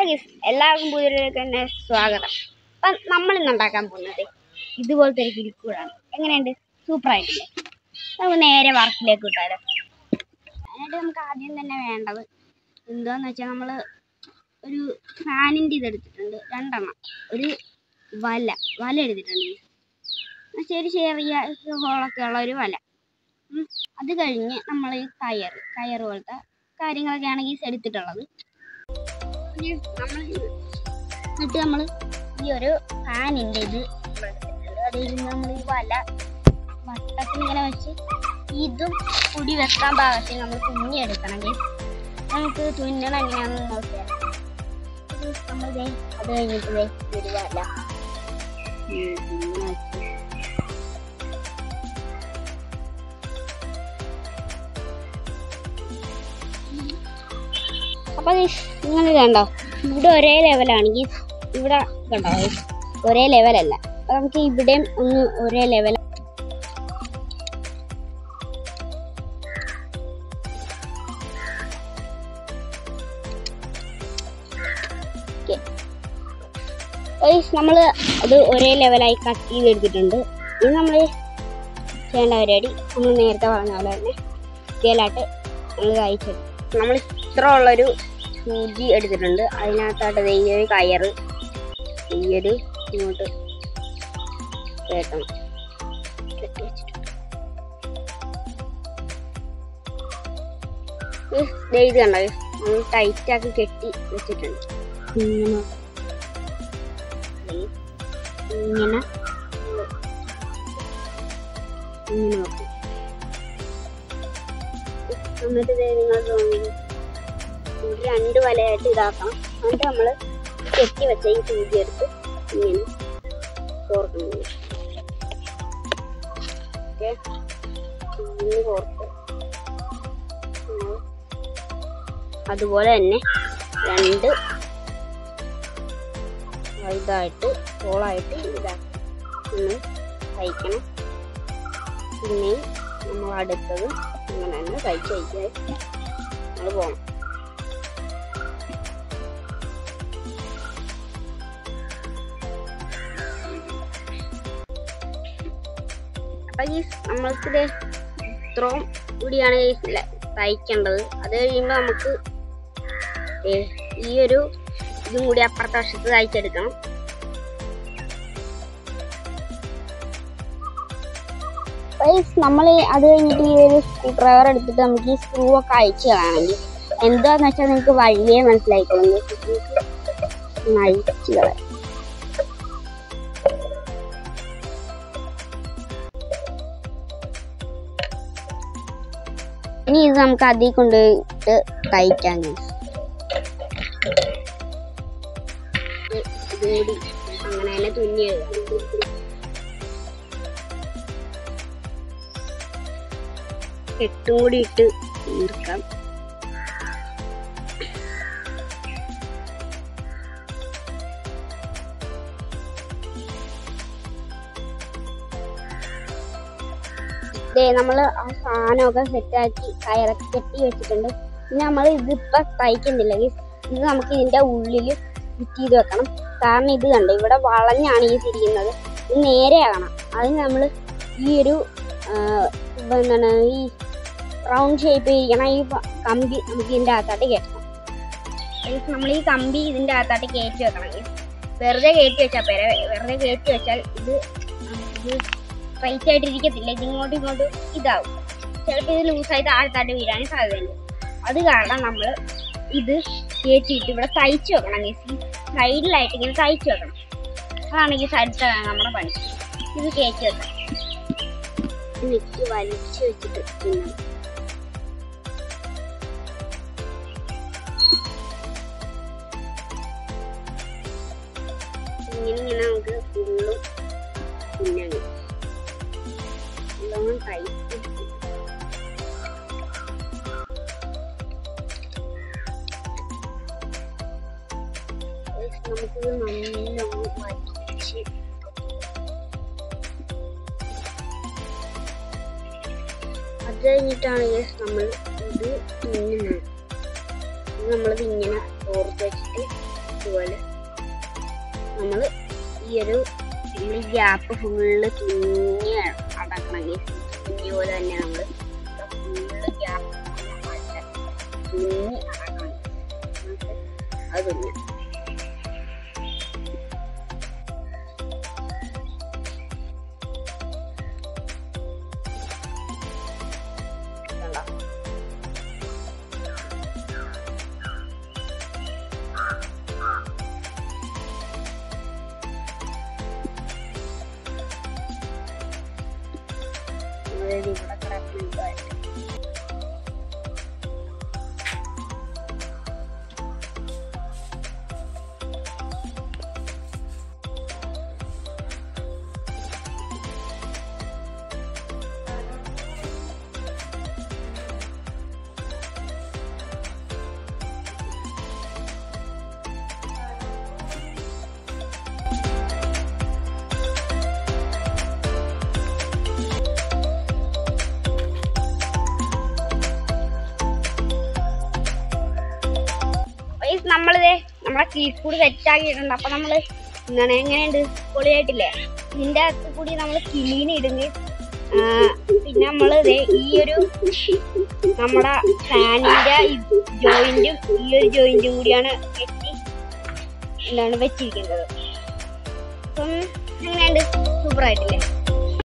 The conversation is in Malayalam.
ഗീസ് എല്ലാവർക്കും പുതിയൊരിലേക്ക് തന്നെ സ്വാഗതം അപ്പം നമ്മൾ ഇന്ന് ഉണ്ടാക്കാൻ പോകുന്നത് ഇതുപോലത്തെ ഒരു കിരിക്കൂടാണ് എങ്ങനെയുണ്ട് സൂപ്പർ ആയിട്ടില്ലേ നമുക്ക് നേരെ വർക്കിലേക്ക് വിട്ടാലോ അതിനായിട്ട് നമുക്ക് ആദ്യം തന്നെ വേണ്ടത് എന്താന്ന് വെച്ചാൽ നമ്മൾ ഒരു ഫാനിൻ്റെ ഇതെടുത്തിട്ടുണ്ട് രണ്ടെണ്ണം ഒരു വല വല എടുത്തിട്ടുണ്ട് guys. ചെറിയ ചെറിയ ഹോളൊക്കെ ഉള്ള ഒരു വല ഉം. അത് കഴിഞ്ഞ് നമ്മൾ ഈ കയർ കയർ പോലത്തെ കാര്യങ്ങളൊക്കെയാണ് ഈ എടുത്തിട്ടുള്ളത് നമ്മൾ എന്നിട്ട് നമ്മൾ ഈ ഒരു ഫാനിൻ്റെ ഇത് എടുത്തിട്ടുണ്ട് അത് കഴിഞ്ഞ് നമ്മൾ ഈ വല വട്ടത്തിൽ ഇങ്ങനെ വെച്ച് ഇതും കുടി വെക്കാൻ പാകത്തിന് നമ്മൾ തുന്നിയെടുക്കണമെങ്കിൽ നമുക്ക് തുന്നണം എങ്ങനെയാണെന്ന് നോക്കിയാൽ ഇത് നമ്മൾ ദേ അത് കഴിഞ്ഞിട്ട് ദേ ഒരു വല ഉം, ഇങ്ങനെ വെച്ച് അപ്പൊ നിങ്ങൾ കണ്ടോ ഇവിടെ ഒരേ ലെവലാണെങ്കിൽ ഇവിടെ കണ്ടോ guys? ഒരേ ലെവലല്ല അപ്പൊ നമുക്ക് ഇവിടെയും ഒന്ന് ഒരേ ലെവൽ നമ്മൾ അത് ഒരേ ലെവലായി കട്ട് ചെയ്തെടുത്തിട്ടുണ്ട് ഇനി നമ്മൾ ചെയ്യേണ്ട പരിപാടി നമ്മൾ നേരത്തെ പറഞ്ഞ പോലെ തന്നെ ഡീറ്റെയിലായിട്ട് നമ്മൾ കഴിച്ചെടുക്കും നമ്മൾ ഇത്ര ഉള്ളൊരു സൂചി എടുത്തിട്ടുണ്ട് അതിനകത്തായിട്ട് ദേ ഈ ഒരു കയറ് ഈ ഒരു ഇങ്ങോട്ട് കേട്ടണം കെട്ടി വെച്ചിട്ടുണ്ട് ഉം, ദേ ഇത് കണ്ടോ നമ്മൾ ടൈറ്റ് ആക്കി കെട്ടി വെച്ചിട്ടുണ്ട് ഇങ്ങനെ ദേ, ഇങ്ങനെ ഇങ്ങനെ വെക്കും എന്നിട്ട് ദേ നിങ്ങൾ തോന്നുന്നു ഇത് രണ്ട് വലയായിട്ട് ഇതാക്കണം എന്നിട്ട് നമ്മൾ കെട്ടി വെച്ച ഈ സൂചി എടുത്ത് ഇങ്ങനെ കോർക്കണം ഓക്കെ ഇങ്ങനെ കോർത്ത് ഉം. അതുപോലെ തന്നെ രണ്ട് ഇതായിട്ട് ഹോളായിട്ട് ഇതാക്കി ഒന്ന് തയ്ക്കണം പിന്നെയും നമ്മൾ അടുത്തത് ഇങ്ങനെ തന്നെ തയ്ച്ച് തയ്ച്ച് നമ്മൾ പോകണം അപ്പൊ ഈ നമ്മൾക്കിത് ഇത്രയും കൂടിയാണ് ഈ ല- തയ്ക്കേണ്ടത് അത് കഴിയുമ്പോൾ നമുക്ക് ദേ ഈ ഒരു ഇതും കൂടി അപ്പുറത്തെ വശത്ത് തയ്ച്ചെടുക്കണം നമ്മൾ അത് കഴിഞ്ഞിട്ട് ഈ ഒരു സ്ക്രൂ ഡ്രൈവർ എടുത്തിട്ട് നമുക്ക് ഈ സ്ക്രൂ ഒക്കെ അയച്ചു കളയാണെങ്കിൽ എന്താന്ന് വെച്ചാൽ നിങ്ങൾക്ക് വഴിയേ മനസ്സിലായിക്കോളും നിങ്ങൾക്ക് അയച്ചു കളയാം ഇനി ഇത് നമുക്ക് അതിൽ കൊണ്ടുപോയിട്ട് തയ്ക്കാൻ ഇതുകൂടി അങ്ങനെ തന്നെ തുന്നി എട്ടും കൂടി ഇട്ട് തീർക്കാം ദേ നമ്മൾ ആ സാധനമൊക്കെ സെറ്റാക്കി കയറൊക്കെ കെട്ടി വെച്ചിട്ടുണ്ട് പിന്നെ നമ്മൾ ഇതിപ്പോ തയ്ക്കുന്നില്ല guys. ഇത് നമുക്ക് ഇതിന്റെ ഉള്ളിൽ ഫിറ്റ് ചെയ്ത് വെക്കണം കാരണം ഇത് കണ്ടോ ഇവിടെ വളഞ്ഞാണ് ഈ തിരിയുന്നത് ഇത് നേരെയാകണം അതിന് നമ്മൾ ഈ ഒരു ആ, ഇപ്പൊ എന്താണ് ഈ റൗണ്ട് ഷേപ്പ് ഇരിക്കണ ഈ പ- കമ്പി നമുക്ക് ഇതിന്റെ അകത്തോട്ട് കയറ്റണം നമ്മൾ ഈ കമ്പി ഇതിന്റെ അകത്തോട്ട് കയറ്റി വെക്കണം guys. വെറുതെ കയറ്റി വെച്ചാൽ പോരെ വെറുതെ കയറ്റി വെച്ചാൽ ഇത് ഇത് സ്ട്രൈറ്റ് ആയിട്ട് ഇരിക്കത്തില്ല ഇത് ഇങ്ങോട്ടും ഇങ്ങോട്ടും ഇതാവും ചിലപ്പോൾ ഇത് ലൂസായി താഴത്തായിട്ട് വീഴാനും സാധ്യതയുണ്ട് അത് കാരണം നമ്മൾ ഇത് കയറ്റിയിട്ട് ഇവിടെ തയ്ച്ചു വെക്കണം guys. ഈ സൈഡിലായിട്ട് ഇങ്ങനെ തയ്ച്ചു വെക്കണം അതാണ് ഈ സൈഡിലത്തെ നമ്മുടെ പണി ഇത് കയറ്റി വെക്കണം നെറ്റ് വലിച്ചു വെച്ചിട്ട് തിന്നണം ഇങ്ങനെ ഇങ്ങനെ നമുക്ക് ഫുള്ളും തിന്നണം നല്ലോണം ടൈറ്റ് നമുക്കിത് നല്ലോണം വലിച്ച് അത് കഴിഞ്ഞിട്ടാണ് guys നമ്മൾ ഇത് തുന്നുന്നത് ഇത് നമ്മളിത് ഇങ്ങനെ ഓർത്ത് വെച്ചിട്ട് ഇതുപോലെ നമ്മൾ ഈ ഒരു നമ്മൾ ഈ ഗ്യാപ്പ് ഫുള്ള് തുന്നി അടക്കണമെങ്കിൽ തുന്നി പോലെ തന്നെ നമ്മൾ ഫുള്ള് ഗ്യാപ്പ് തുന്നി അടക്കണം എന്നിട്ട് അത് തുന്നാം കണ്ടോ അതായത് ഇവിടെ കിടക്കുന്നുണ്ട് ഗൈസ് നമ്മളിത് നമ്മളെ കീഴ്ക്കൂടി സെറ്റ് ആക്കിയിട്ടുണ്ട് അപ്പൊ നമ്മള് എന്താണ് എങ്ങനെയുണ്ട് പൊളിയായിട്ടില്ലേ ഇതിന്റെ അകത്ത് കൂടി നമ്മൾ കിളീന് ഇടുങ്ങി പിന്നെ നമ്മള് ദേ ഈ ഒരു നമ്മുടെ ഫാനിന്റെ ജോയിന്റും ഈ ഒരു ജോയിന്റും കൂടിയാണ് കെട്ടി എന്താണ് വെച്ചിരിക്കുന്നത് അപ്പം എങ്ങനെയുണ്ട് സൂപ്പർ ആയിട്ടില്ലേ